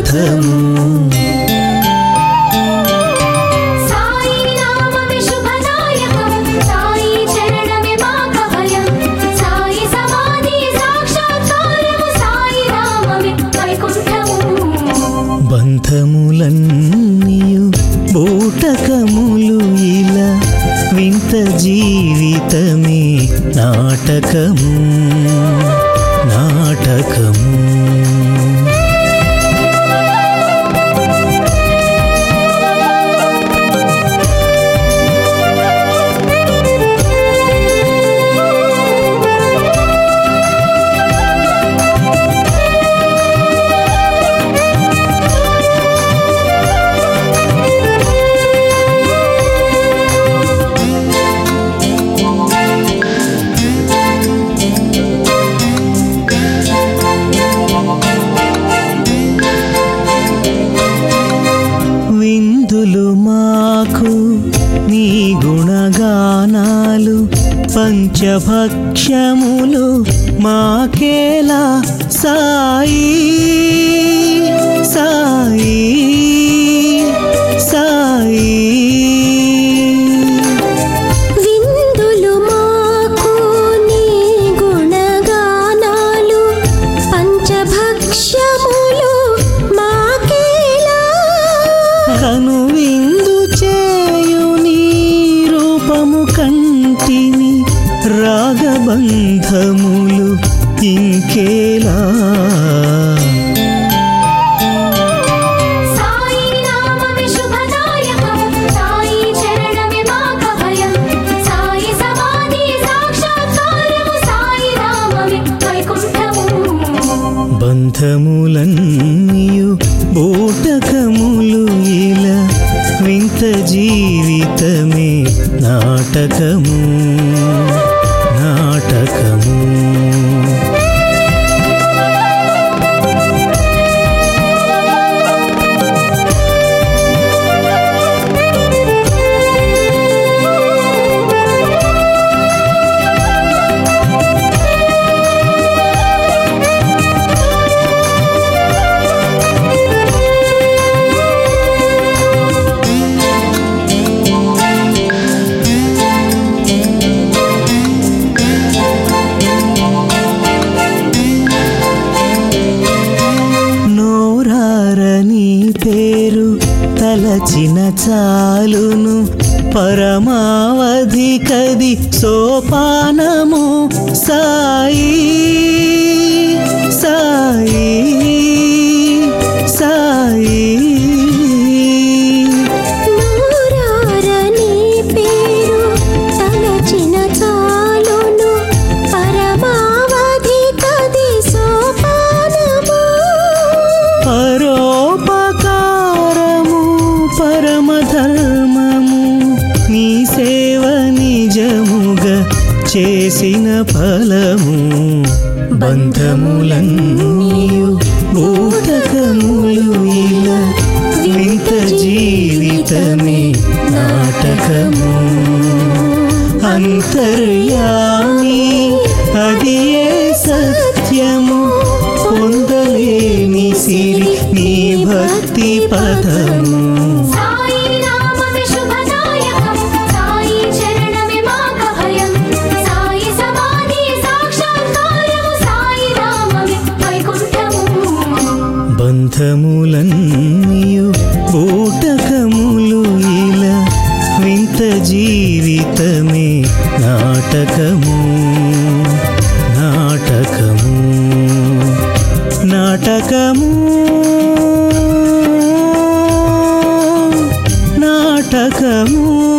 బంధము సాయి నామమే శుభదాయకం సాయి చరణమే మాకభయం సాయి సమాధి సాక్షాత్కారము సాయి నామమే వైకుంఠము బంధములన్నీయు బూటకములు ఇలా వింత జీవితమే నాటకము నాటకము విందులు మాకు నీ గుణగానాలు పంచభక్ష్యములు మాకేలా సాయి సాయి సాయి విందులు మాకు నీ గుణగానాలు పంచభక్ష్యములు మాకేలా కను విందు చేయు నీ రూపము కంటిని రాగబంధములు ఇంకేలా సాయి నామమే శుభదాయకం సాయి చరణమే మాకభయం సాయి సమాధి సాక్షాత్కారము సాయి నామమే వైకుంఠము బంధములన్నీయు బూటకములు ఇలా వింత జీవితమే నాటకము నాటకము నోరారని పేరు తలచిన చాలును పరమావధి కది సోపానము సాయి సాయి సాయి నూరారని పేరు తలచిన చాలును పరమావధి కది సోపానము పరోపకారము పరమధర్మము నీ సేవ నిజముగా చేసిన ఫలము బంధములన్నీయు బూటకములు ఇలా వింత జీవితమే నాటకము అంతర్యామి అది ఏ సత్యము పొందలేని సిరి నీ భక్తి పదము సాయి నామమే శుభదాయకం సాయి చరణమే మాకభయం సాయి సమాధి సాక్షాత్కారము సాయి నామమే వైకుంఠము బంధములన్నీయు బూటకములు ఇలా వింత జీవితమే నాటకము నాటకము నాటకము నాటకము